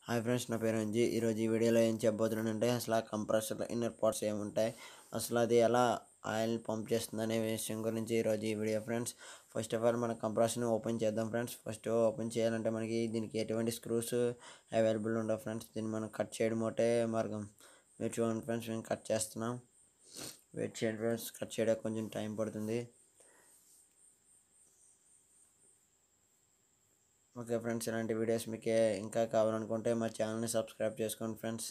hi friends నా పేరు అంజీ ఈరోజు ఈ వీడియోలో ఏం చెప్పబోతున్నానంటే అసలు ఆ కంప్రెసర్ ఇన్నర్ పార్ట్స్ ఏముంటాయి అసలు అది ఎలా ఆయిల్ పంప్ చేస్తుంది అనే విషయం గురించి ఈరోజు ఈ video friends first of all మన కంప్రెసర్ని ఓపెన్ చేద్దాం ఫ్రెండ్స్ ఫస్ట్ ఓపెన్ చేయాలంటే మనకి దీనికి ఎటువంటి స్క్రూస్ అవైలబుల్ ఉండవు ఫ్రెండ్స్ దీన్ని మనం కట్ చేయడం ఒకటే మార్గం మీరు చూడండి ఫ్రెండ్స్ మేము కట్ చేస్తున్నాం వెయిట్ చేయండి ఫ్రెండ్స్ కట్ చేయడానికి కొంచెం టైం పడుతుంది ఓకే ఫ్రెండ్స్ ఇలాంటి వీడియోస్ మీకు ఇంకా కావాలనుకుంటే మా ఛానల్ని సబ్స్క్రైబ్ చేసుకోండి ఫ్రెండ్స్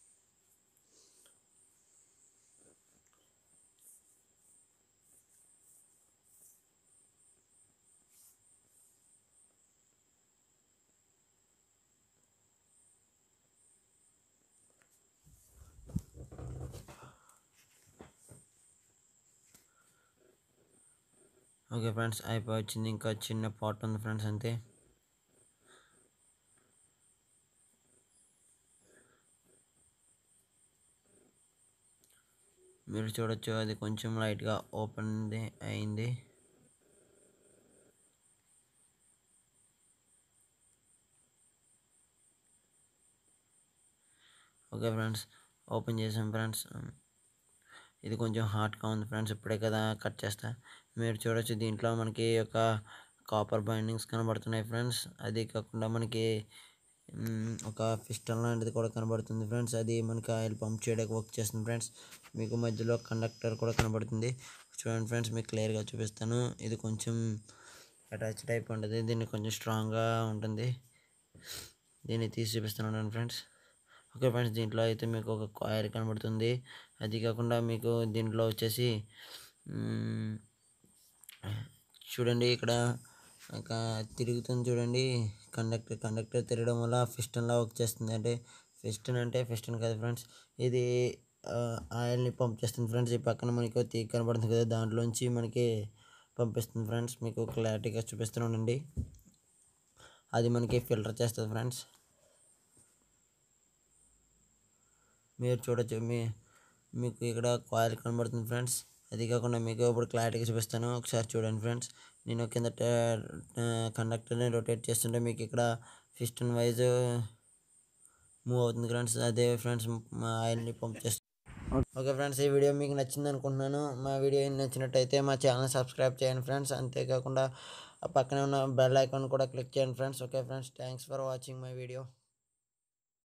ఓకే ఫ్రెండ్స్ అయిపోయి వచ్చింది ఇంకా చిన్న పాట్ ఉంది ఫ్రెండ్స్ అంతే మీరు చూడొచ్చు అది కొంచెం లైట్గా ఓపెన్ అయింది ఓకే ఫ్రెండ్స్ ఓపెన్ చేసాం ఫ్రెండ్స్ ఇది కొంచెం హాట్గా ఉంది ఫ్రెండ్స్ ఇప్పుడే కదా కట్ చేస్తా మీరు చూడొచ్చు దీంట్లో మనకి ఒక కాపర్ బైండింగ్స్ కనబడుతున్నాయి ఫ్రెండ్స్ అది కాకుండా మనకి ఒక పిస్టన్ లాంటిది కూడా కనబడుతుంది ఫ్రెండ్స్ అది మనకి ఆయిల్ పంప్ చేయడానికి వర్క్ చేస్తుంది ఫ్రెండ్స్ మీకు మధ్యలో కండక్టర్ కూడా కనబడుతుంది చూడండి ఫ్రెండ్స్ మీకు క్లియర్గా చూపిస్తాను ఇది కొంచెం అటాచ్ టైప్ ఉంటుంది దీన్ని కొంచెం స్ట్రాంగ్గా ఉంటుంది దీన్ని తీసి చూపిస్తున్నాను ఫ్రెండ్స్ ఓకే ఫ్రెండ్స్ దీంట్లో అయితే మీకు ఒక కాయిల్ కనబడుతుంది అది కాకుండా మీకు దీంట్లో వచ్చేసి చూడండి ఇక్కడ ఒక తిరుగుతుంది చూడండి కండక్టర్ కండక్టర్ తిరగడం వల్ల ఫిస్టన్లా వర్క్ చేస్తుంది అంటే ఫిస్టన్ అంటే ఫిస్టన్ కాదు ఫ్రెండ్స్ ఇది ఆయిల్ని పంప్ చేస్తుంది ఫ్రెండ్స్ ఈ పక్కన మనకి తీగ కనబడుతుంది కదా దాంట్లోంచి మనకి పంపిస్తుంది ఫ్రెండ్స్ మీకు క్లారిటీగా చూపిస్తున్నానండి అది మనకి ఫిల్టర్ చేస్తుంది ఫ్రెండ్స్ మీరు చూడొచ్చు మీ మీకు ఇక్కడ కాయిల్ కనబడుతుంది ఫ్రెండ్స్ అది కాకుండా మీకు ఇప్పుడు క్లారిటీగా చూపిస్తాను ఒకసారి చూడండి ఫ్రెండ్స్ నేను కింద కండక్టర్ని రొటేట్ చేస్తుంటే మీకు ఇక్కడ ఫిస్టన్ వైజ్ మూవ్ అవుతుంది ఫ్రెండ్స్ అదే ఫ్రెండ్స్ మా ఆయిల్ని పంప్ చేస్తాను ఓకే ఫ్రెండ్స్ ఈ వీడియో మీకు నచ్చింది అనుకుంటున్నాను మా వీడియో నచ్చినట్టయితే మా ఛానల్ సబ్స్క్రైబ్ చేయండి ఫ్రెండ్స్ అంతేకాకుండా పక్కనే ఉన్న బెల్ ఐకాన్ కూడా క్లిక్ చేయండి friends okay friends thanks for watching my video